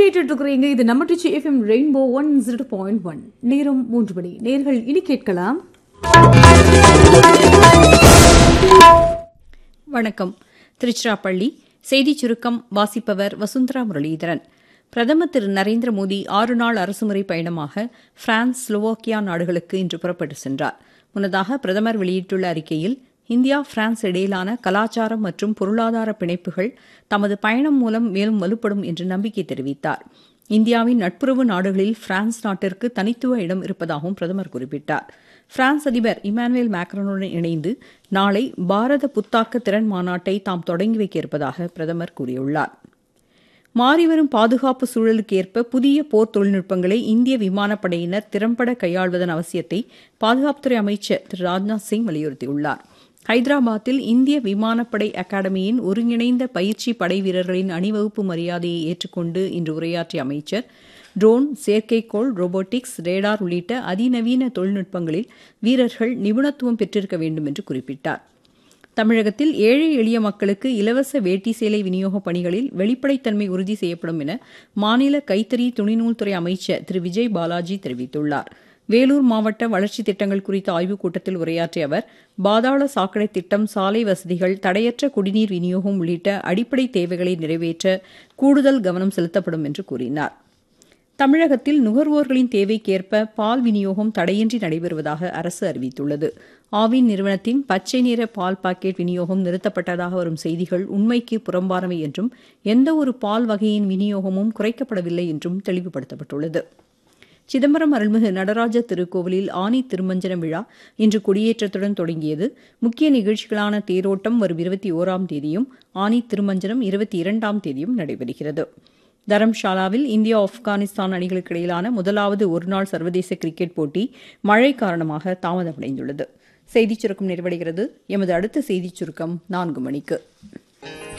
கேட்டுட்டு இருக்கிறீங்க இது நம்ம Trichy FM rainbow one zero point one நேரம் மூன்று மணி நேர்கள் இனி கேட்கலாம் வணக்கம் திருச்சிராப்பள்ளி செய்திச் சுருக்கம் வாசிப்பவர் வசுந்தரா முரளிதரன் பிரதமர் திரு நரேந்திர மோடி ஆறு நாள் அரசுமுறை பயணமாக பிரான்ஸ் ஸ்லோவாக்கியா நாடுகளுக்கு இன்று புறப்பட்டு சென்றார் முன்னதாக பிரதமர் வெளியிட்டுள்ள அறிக்கையில் இந்தியா பிரான்ஸ் இடையிலான கலாச்சாரம் மற்றும் பொருளாதார பிணைப்புகள் தமது பயணம் மூலம் மேலும் வலுப்படும் என்று நம்பிக்கை தெரிவித்தார் இந்தியாவின் நட்புறவு நாடுகளில் பிரான்ஸ் நாட்டிற்கு தனித்துவ இடம் இருப்பதாகவும் பிரதமர் குறிப்பிட்டார் பிரான்ஸ் அதிபர் இமானுவேல் மேக்ரனுடன் இணைந்து நாளை பாரத புத்தாக்க திறன் மாநாட்டை தாம் தொடங்கி வைக்க இருப்பதாக பிரதமர் கூறியுள்ளார் மாறிவரும் பாதுகாப்பு சூழலுக்கு ஏற்ப புதிய போர் தொழில்நுட்பங்களை இந்திய விமானப்படையினர் திறம்பட கையாள்வதன் அவசியத்தை பாதுகாப்புத்துறை அமைச்சர் திரு ராஜ்நாத் சிங் வலியுறுத்தியுள்ளார் ஹைதராபாத்தில் இந்திய விமானப்படை அகாடமியின் ஒருங்கிணைந்த பயிற்சி படை வீரர்களின் அணிவகுப்பு மரியாதையை ஏற்றுக்கொண்டு இன்று உரையாற்றிய அமைச்சர் ட்ரோன் செயற்கைக்கோள் ரோபோட்டிக்ஸ் ரேடார் உள்ளிட்ட அதிநவீன தொழில்நுட்பங்களில் வீரர்கள் நிபுணத்துவம் பெற்றிருக்க வேண்டும் என்று குறிப்பிட்டார் தமிழகத்தில் ஏழை எளிய மக்களுக்கு இலவச வேட்டி சேலை விநியோக பணிகளில் வெளிப்படைத்தன்மை உறுதி செய்யப்படும் என மாநில கைத்தறி துணிநூல்துறை அமைச்சர் திரு விஜய் பாலாஜி தெரிவித்துள்ளார் வேலூர் மாவட்ட வளர்ச்சித் திட்டங்கள் குறித்த ஆய்வுக் கூட்டத்தில் உரையாற்றிய அவர் பாதாள சாக்கடை திட்டம் சாலை வசதிகள் தடையற்ற குடிநீர் விநியோகம் உள்ளிட்ட அடிப்படை தேவைகளை நிறைவேற்ற கூடுதல் கவனம் செலுத்தப்படும் என்று கூறினார் தமிழகத்தில் நுகர்வோர்களின் தேவைக்கேற்ப பால் விநியோகம் தடையின்றி நடைபெறுவதாக அரசு அறிவித்துள்ளது ஆவின் நிறுவனத்தின் பச்சை நிற பால் பாக்கெட் விநியோகம் நிறுத்தப்பட்டதாக வரும் செய்திகள் உண்மைக்கு புறம்பானவை என்றும் எந்த ஒரு பால் வகையின் விநியோகமும் குறைக்கப்படவில்லை என்றும் தெளிவுபடுத்தப்பட்டுள்ளது சிதம்பரம் அருள்மிகு நடராஜ திருக்கோவிலில் ஆனி திருமஞ்சன விழா இன்று கொடியேற்றத்துடன் தொடங்கியது முக்கிய நிகழ்ச்சிகளான தேரோட்டம் வரும் இருபத்தி ஓராம் தேதியும் ஆனி திருமஞ்சனம் இருபத்தி இரண்டாம் தேதியும் நடைபெறுகிறது தரம்ஷாலாவில் இந்தியா ஆப்கானிஸ்தான் அணிகளுக்கு இடையிலான முதலாவது ஒருநாள் சர்வதேச கிரிக்கெட் போட்டி மழை காரணமாக தாமதமடைந்துள்ளது செய்திச் சுருக்கம் நிறைவடைகிறது எமது அடுத்த செய்திச் சுருக்கம் நான்கு மணிக்கு